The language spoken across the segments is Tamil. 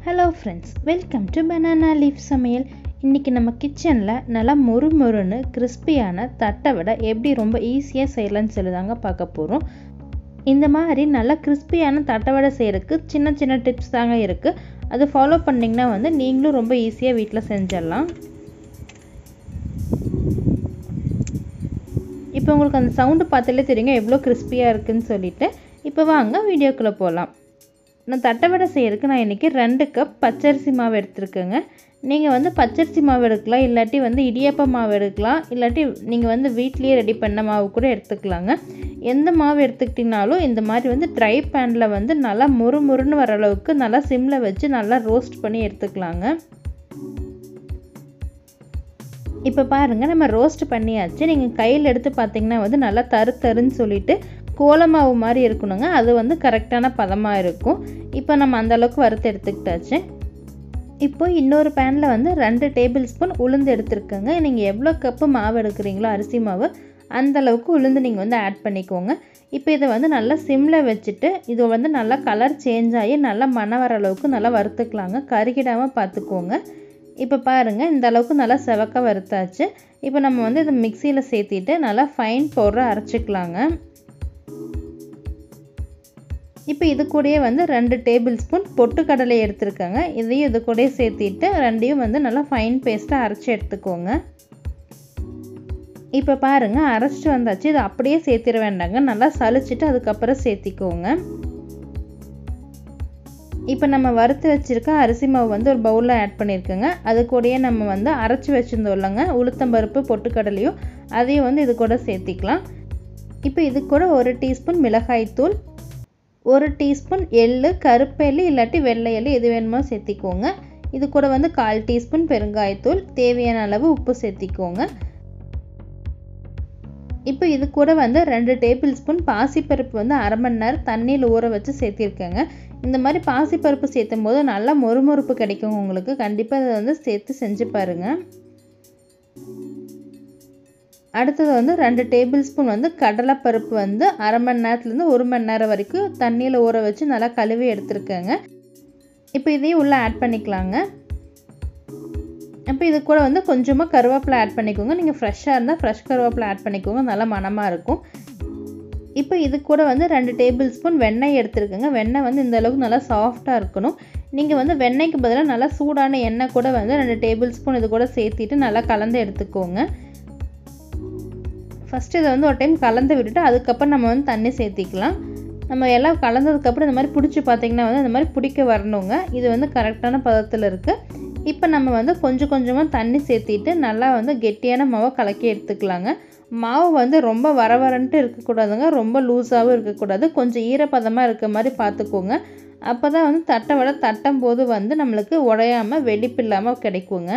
hello friends welcome to banana leaf சமையல் இன்றைக்கி நம்ம கிச்சனில் நல்லா மொறு மொறுன்னு கிறிஸ்பியான தட்டை விட எப்படி ரொம்ப ஈஸியாக செய்யலாம்னு சொல்லி தாங்க பார்க்க போகிறோம் இந்த மாதிரி நல்லா கிறிஸ்பியான தட்டை வடை செய்கிறதுக்கு சின்ன சின்ன டிப்ஸ் தாங்க இருக்குது அது ஃபாலோ பண்ணிங்கன்னா வந்து நீங்களும் ரொம்ப ஈஸியாக வீட்டில் செஞ்சிடலாம் இப்போ உங்களுக்கு அந்த சவுண்டு பார்த்தாலே தெரியுங்க எவ்வளோ கிறிஸ்பியாக இருக்குதுன்னு சொல்லிட்டு இப்போ வாங்க வீடியோக்குள்ளே போகலாம் நான் தட்டை வடை செய்கிறதுக்கு நான் இன்றைக்கி ரெண்டு கப் பச்சரிசி மாவு எடுத்துருக்கேங்க நீங்கள் வந்து பச்சரிசி மாவு எடுக்கலாம் இல்லாட்டி வந்து இடியப்ப மாவு எடுக்கலாம் இல்லாட்டி நீங்கள் வந்து வீட்லேயே ரெடி பண்ண மாவு கூட எடுத்துக்கலாங்க எந்த மாவு எடுத்துக்கிட்டிங்கனாலும் இந்த மாதிரி வந்து ட்ரை பேனில் வந்து நல்லா முறு முறுன்னு வர அளவுக்கு நல்லா சிம்மில் வச்சு நல்லா ரோஸ்ட் பண்ணி எடுத்துக்கலாங்க இப்போ பாருங்கள் நம்ம ரோஸ்ட் பண்ணியாச்சு நீங்கள் கையில் எடுத்து பார்த்தீங்கன்னா வந்து நல்லா தரு தருன்னு சொல்லிட்டு கோலமாவு மாதிரி இருக்கணுங்க அது வந்து கரெக்டான பதமாக இருக்கும் இப்போ நம்ம அந்தளவுக்கு வறுத்து எடுத்துக்கிட்டாச்சு இப்போ இன்னொரு பேனில் வந்து ரெண்டு டேபிள் ஸ்பூன் உளுந்து எடுத்துருக்கோங்க நீங்கள் எவ்வளோ கப்பு மாவு எடுக்கிறீங்களோ அரிசி மாவு அந்த அளவுக்கு உளுந்து நீங்கள் வந்து ஆட் பண்ணிக்கோங்க இப்போ இதை வந்து நல்லா சிம்மில் வச்சுட்டு இது வந்து நல்லா கலர் சேஞ்ச் ஆகி நல்லா மணம் வர அளவுக்கு நல்லா வறுத்துக்கலாங்க கருகிடாமல் பார்த்துக்கோங்க இப்போ பாருங்கள் இந்த அளவுக்கு நல்லா செவக்க வறுத்தாச்சு இப்போ நம்ம வந்து இதை மிக்சியில் சேர்த்திட்டு நல்லா ஃபைன் பவுடரை அரைச்சிக்கலாங்க இப்போ இது கூடயே வந்து ரெண்டு டேபிள் ஸ்பூன் பொட்டுக்கடலை எடுத்துருக்கேங்க இதையும் இது கூடயே சேர்த்திட்டு ரெண்டையும் வந்து நல்லா ஃபைன் பேஸ்ட்டாக அரைச்சி எடுத்துக்கோங்க இப்போ பாருங்கள் அரைச்சிட்டு வந்தாச்சு இதை அப்படியே சேர்த்திட வேண்டாங்க நல்லா சளிச்சிட்டு அதுக்கப்புறம் சேர்த்திக்கோங்க இப்போ நம்ம வறுத்து வச்சுருக்க அரிசி மாவு வந்து ஒரு பவுலில் ஆட் பண்ணியிருக்கோங்க அது கூடயே நம்ம வந்து அரைச்சி வச்சுருந்தோம் இல்லைங்க உளுத்தம்பருப்பு பொட்டுக்கடலையும் அதையும் வந்து இது கூட சேர்த்திக்கலாம் இப்போ இது கூட ஒரு டீஸ்பூன் மிளகாய்த்தூள் ஒரு டீஸ்பூன் எள்ளு கருப்பெள்ளு இல்லாட்டி வெள்ளை எள்ளு எது வேணுமோ சேர்த்திக்கோங்க இது கூட வந்து கால் டீஸ்பூன் பெருங்காயத்தூள் தேவையான அளவு உப்பு சேர்த்திக்கோங்க இப்போ இது கூட வந்து ரெண்டு டேபிள் ஸ்பூன் பாசிப்பருப்பு வந்து அரை மணி நேரம் தண்ணியில் ஊற வச்சு சேர்த்திருக்கேங்க இந்த மாதிரி பாசிப்பருப்பு சேர்த்தும் போது நல்லா மொறுமொறுப்பு கிடைக்கும் உங்களுக்கு கண்டிப்பாக அதை வந்து சேர்த்து செஞ்சு பாருங்கள் அடுத்தது வந்து ரெண்டு டேபிள் ஸ்பூன் வந்து கடலைப்பருப்பு வந்து அரை மணி நேரத்துலேருந்து ஒரு மணி நேரம் வரைக்கும் தண்ணியில் ஊற வச்சு நல்லா கழுவி எடுத்துருக்கேங்க இப்போ இதையும் உள்ளே ஆட் பண்ணிக்கலாங்க அப்போ இது கூட வந்து கொஞ்சமாக கருவேப்பிலை ஆட் பண்ணிக்கோங்க நீங்கள் ஃப்ரெஷ்ஷாக இருந்தால் ஃப்ரெஷ் கருவேப்பிலை ஆட் பண்ணிக்கோங்க நல்லா மணமாக இருக்கும் இப்போ இது கூட வந்து ரெண்டு டேபிள் ஸ்பூன் வெண்ணெய் எடுத்துருக்கோங்க வெண்ணெய் வந்து இந்த அளவுக்கு நல்லா சாஃப்டாக இருக்கணும் நீங்கள் வந்து வெண்ணெய்க்கு பதிலாக நல்லா சூடான எண்ணெய் கூட வந்து ரெண்டு டேபிள் ஸ்பூன் இது கூட சேர்த்திட்டு நல்லா கலந்து எடுத்துக்கோங்க ஃபஸ்ட்டு இதை வந்து ஒரு டைம் கலந்து விட்டுட்டு அதுக்கப்புறம் நம்ம வந்து தண்ணி சேர்த்திக்கலாம் நம்ம எல்லாம் கலந்ததுக்கப்புறம் இந்த மாதிரி பிடிச்சி பார்த்திங்கன்னா வந்து இந்த மாதிரி பிடிக்க வரணுங்க இது வந்து கரெக்டான பதத்தில் இருக்குது இப்போ நம்ம வந்து கொஞ்சம் கொஞ்சமாக தண்ணி சேர்த்திட்டு நல்லா வந்து கெட்டியான மாவை கலக்கி எடுத்துக்கலாங்க மாவு வந்து ரொம்ப வர வரன்ட்டு இருக்கக்கூடாதுங்க ரொம்ப லூஸாகவும் இருக்கக்கூடாது கொஞ்சம் ஈரப்பதமாக இருக்க மாதிரி பார்த்துக்கோங்க அப்போ தான் வந்து தட்டை விட தட்டும் போது வந்து நம்மளுக்கு உடையாமல் வெடிப்பு இல்லாமல் கிடைக்குங்க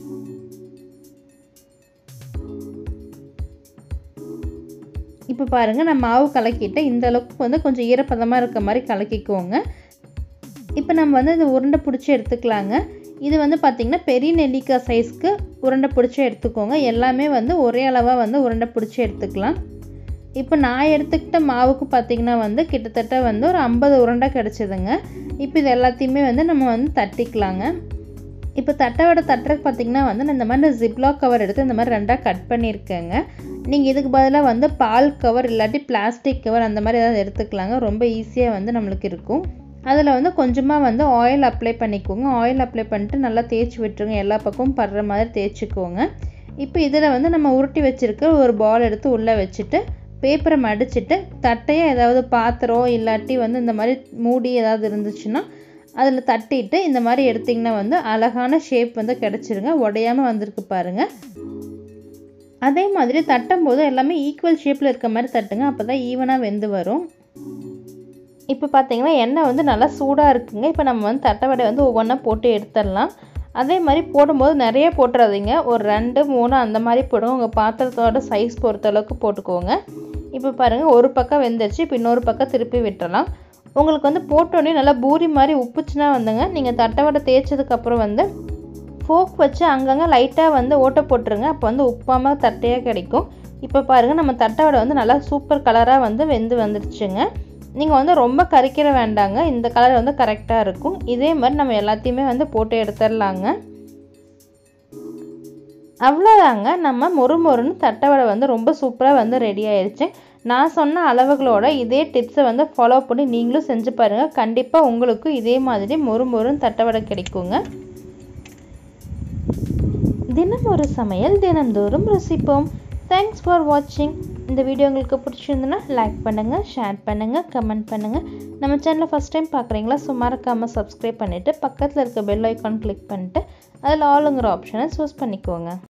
இப்போ பாருங்கள் நான் மாவு கலக்கிட்டு இந்த அளவுக்கு வந்து கொஞ்சம் ஈரப்பதமாக இருக்க மாதிரி கலக்கிக்குவோங்க இப்போ நம்ம வந்து இது உருண்டை பிடிச்சி எடுத்துக்கலாங்க இது வந்து பார்த்திங்கன்னா பெரிய நெல்லிக்காய் சைஸ்க்கு உருண்டை பிடிச்சி எடுத்துக்கோங்க எல்லாமே வந்து ஒரே அளவாக வந்து உருண்டை பிடிச்சி எடுத்துக்கலாம் இப்போ நான் எடுத்துக்கிட்ட மாவுக்கு பார்த்திங்கன்னா வந்து கிட்டத்தட்ட வந்து ஒரு ஐம்பது உருண்டை கிடச்சிதுங்க இப்போ இது எல்லாத்தையுமே வந்து நம்ம வந்து தட்டிக்கலாங்க இப்போ தட்டை விட தட்டுறதுக்கு பார்த்திங்கன்னா வந்து நான் இந்த மாதிரி ஜிப்லாக் கவர் எடுத்து இந்த மாதிரி ரெண்டாக கட் பண்ணியிருக்கேங்க நீங்கள் இதுக்கு பதிலாக வந்து பால் கவர் இல்லாட்டி பிளாஸ்டிக் கவர் அந்த மாதிரி ஏதாவது எடுத்துக்கலாங்க ரொம்ப ஈஸியாக வந்து நம்மளுக்கு இருக்கும் அதில் வந்து கொஞ்சமாக வந்து ஆயில் அப்ளை பண்ணிக்கோங்க ஆயில் அப்ளை பண்ணிட்டு நல்லா தேய்ச்சி விட்டுருங்க எல்லா பக்கமும் படுற மாதிரி தேய்ச்சிக்கோங்க இப்போ இதில் வந்து நம்ம உருட்டி வச்சுருக்க ஒரு பால் எடுத்து உள்ளே வச்சுட்டு பேப்பரை மடிச்சுட்டு தட்டையாக ஏதாவது பாத்திரம் இல்லாட்டி வந்து இந்த மாதிரி மூடி ஏதாவது இருந்துச்சுன்னா அதில் தட்டிட்டு இந்த மாதிரி எடுத்திங்கன்னா வந்து அழகான ஷேப் வந்து கிடச்சிருங்க உடையாமல் வந்திருக்கு பாருங்கள் அதே மாதிரி தட்டும் போது எல்லாமே ஈக்குவல் ஷேப்பில் இருக்க மாதிரி தட்டுங்க அப்போ தான் ஈவனாக வெந்து வரும் இப்போ பார்த்தீங்கன்னா எண்ணெய் வந்து நல்லா சூடாக இருக்குங்க இப்போ நம்ம வந்து தட்டை வடை வந்து ஒவ்வொன்றா போட்டு எடுத்துடலாம் அதே மாதிரி போடும்போது நிறைய போட்டுறாதீங்க ஒரு ரெண்டு மூணு அந்த மாதிரி போடுங்க உங்கள் பாத்திரத்தோட சைஸ் பொறுத்த அளவுக்கு போட்டுக்கோங்க இப்போ பாருங்கள் ஒரு பக்கம் வெந்துருச்சு இப்போ இன்னொரு பக்கம் திருப்பி விட்டுறலாம் உங்களுக்கு வந்து போட்டோடனே நல்லா பூரி மாதிரி உப்புச்சுன்னா வந்துங்க நீங்கள் தட்டை வடை தேய்ச்சதுக்கப்புறம் வந்து ஃபோக் வச்சு அங்கங்கே லைட்டாக வந்து ஓட்டை போட்டுருங்க அப்போ வந்து உப்பாமல் தட்டையாக கிடைக்கும் இப்போ பாருங்கள் நம்ம தட்டை வடை வந்து நல்லா சூப்பர் கலராக வந்து வெந்து வந்துருச்சுங்க நீங்கள் வந்து ரொம்ப கறிக்கிற வேண்டாங்க இந்த கலர் வந்து கரெக்டாக இருக்கும் இதே மாதிரி நம்ம எல்லாத்தையுமே வந்து போட்டு எடுத்துடலாங்க அவ்வளோதாங்க நம்ம மொறு மொறுன்னு தட்டவடை வந்து ரொம்ப சூப்பராக வந்து ரெடி ஆயிடுச்சு நான் சொன்ன அளவுகளோட இதே டிப்ஸை வந்து ஃபாலோ பண்ணி நீங்களும் செஞ்சு பாருங்கள் கண்டிப்பாக உங்களுக்கும் இதே மாதிரி மொறு மொறுன்னு தட்டவடை கிடைக்குங்க தினம் ஒரு சமையல் தினந்தோறும் ருசிப்போம் தேங்க்ஸ் ஃபார் வாட்சிங் இந்த வீடியோ உங்களுக்கு பிடிச்சிருந்துன்னா லைக் பண்ணுங்கள் ஷேர் பண்ணுங்கள் கமெண்ட் பண்ணுங்கள் நம்ம சேனலை ஃபஸ்ட் டைம் பார்க்குறீங்களா ஸோ மறக்காமல் சப்ஸ்கிரைப் பண்ணிவிட்டு பக்கத்தில் இருக்க பெல் ஐக்கான் கிளிக் பண்ணிட்டு அதில் ஆளுங்கிற ஆப்ஷனை சூஸ் பண்ணிக்கோங்க